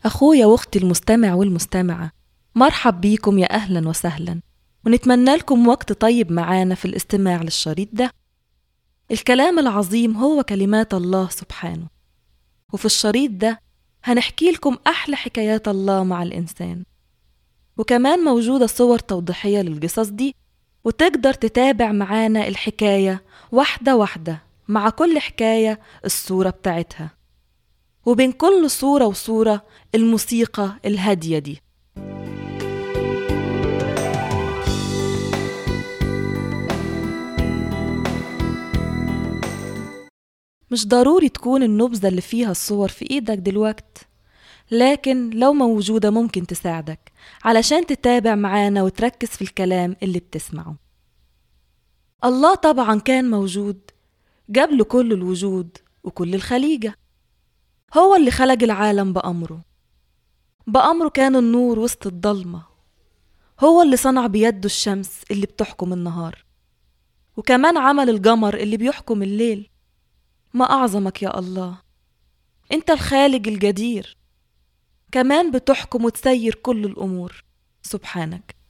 أخويا وأختي المستمع والمستمعة مرحب بيكم يا أهلا وسهلا ونتمنى لكم وقت طيب معانا في الاستماع للشريط ده الكلام العظيم هو كلمات الله سبحانه وفي الشريط ده هنحكي لكم أحلى حكايات الله مع الإنسان وكمان موجودة صور توضيحية للقصص دي وتقدر تتابع معانا الحكاية واحدة واحدة مع كل حكاية الصورة بتاعتها وبين كل صورة وصورة الموسيقى الهادية دي مش ضروري تكون النبذة اللي فيها الصور في إيدك دلوقت لكن لو موجودة ممكن تساعدك علشان تتابع معانا وتركز في الكلام اللي بتسمعه الله طبعا كان موجود قبل كل الوجود وكل الخليقة هو اللي خلق العالم بأمره بأمره كان النور وسط الضلمة هو اللي صنع بيده الشمس اللي بتحكم النهار وكمان عمل القمر اللي بيحكم الليل ما أعظمك يا الله أنت الخالق الجدير كمان بتحكم وتسير كل الأمور سبحانك